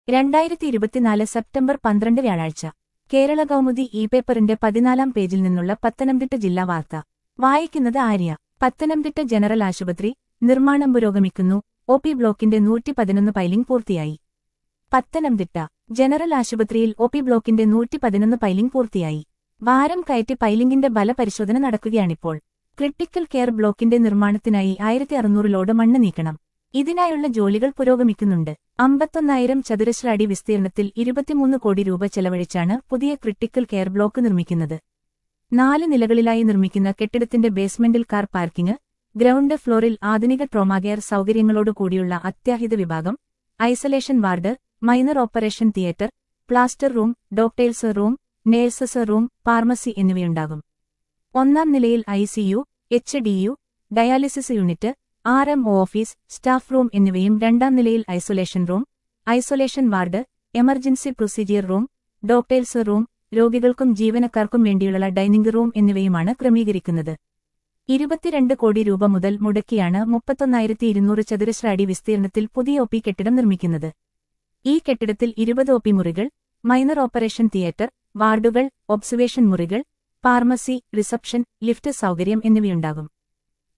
രണ്ടായിരത്തി ഇരുപത്തിനാല് സെപ്റ്റംബർ പന്ത്രണ്ട് വ്യാഴാഴ്ച കേരള കൗമുദി ഇ പേപ്പറിന്റെ പതിനാലാം പേജിൽ നിന്നുള്ള പത്തനംതിട്ട ജില്ലാ വാർത്ത വായിക്കുന്നത് ആര്യ പത്തനംതിട്ട ജനറൽ ആശുപത്രി നിർമ്മാണം പുരോഗമിക്കുന്നു ഒ പി ബ്ലോക്കിന്റെ നൂറ്റി പതിനൊന്ന് പൈലിംഗ് പൂർത്തിയായി പത്തനംതിട്ട ജനറൽ ആശുപത്രിയിൽ ഒ പി ബ്ലോക്കിന്റെ നൂറ്റി പതിനൊന്ന് പൈലിംഗ് പൂർത്തിയായി ഭാരം കയറ്റി പൈലിംഗിന്റെ ബലപരിശോധന നടക്കുകയാണിപ്പോൾ ക്രിട്ടിക്കൽ കെയർ ബ്ലോക്കിന്റെ നിർമ്മാണത്തിനായി ആയിരത്തി അറുന്നൂറിലോട് മണ്ണ് നീക്കണം ഇതിനായുള്ള ജോലികൾ പുരോഗമിക്കുന്നുണ്ട് അമ്പത്തൊന്നായിരം ചതുരശ്ര അടി വിസ്തീർണത്തിൽ ഇരുപത്തിമൂന്ന് കോടി രൂപ ചെലവഴിച്ചാണ് പുതിയ ക്രിട്ടിക്കൽ കെയർ ബ്ലോക്ക് നിർമ്മിക്കുന്നത് നാല് നിലകളിലായി നിർമ്മിക്കുന്ന കെട്ടിടത്തിന്റെ ബേസ്മെന്റിൽ കാർ പാർക്കിംഗ് ഗ്രൗണ്ട് ഫ്ലോറിൽ ആധുനിക ട്രോമാകെയർ സൗകര്യങ്ങളോടുകൂടിയുള്ള അത്യാഹിത വിഭാഗം isolation ward minor operation theatre plaster room doctors room nurses room pharmacy എന്നിവയുണ്ടാകും ഒന്നാം നിലയിൽ ICU H DU dialysis unit R M office staff room എന്നിവയും രണ്ടാം നിലയിൽ isolation room isolation ward emergency procedure room doctors room രോഗികൾക്കും ജീവനക്കാർക്കും വേണ്ടിയുള്ള dining room എന്നിവയുമാണ് ക്രമീകരിക്കുന്നത് ഇരുപത്തിരണ്ട് കോടി രൂപ മുതൽ മുടക്കിയാണ് മുപ്പത്തൊന്നായിരത്തി ഇരുന്നൂറ് ചതുരശ്ര അടി വിസ്തീർണത്തിൽ പുതിയ ഒ പി കെട്ടിടം നിർമ്മിക്കുന്നത് ഈ കെട്ടിടത്തിൽ ഇരുപത് ഒ പി മുറികൾ മൈനർ ഓപ്പറേഷൻ തിയേറ്റർ വാർഡുകൾ ഒബ്സർവേഷൻ മുറികൾ ഫാർമസി റിസപ്ഷൻ ലിഫ്റ്റ് സൗകര്യം എന്നിവയുണ്ടാകും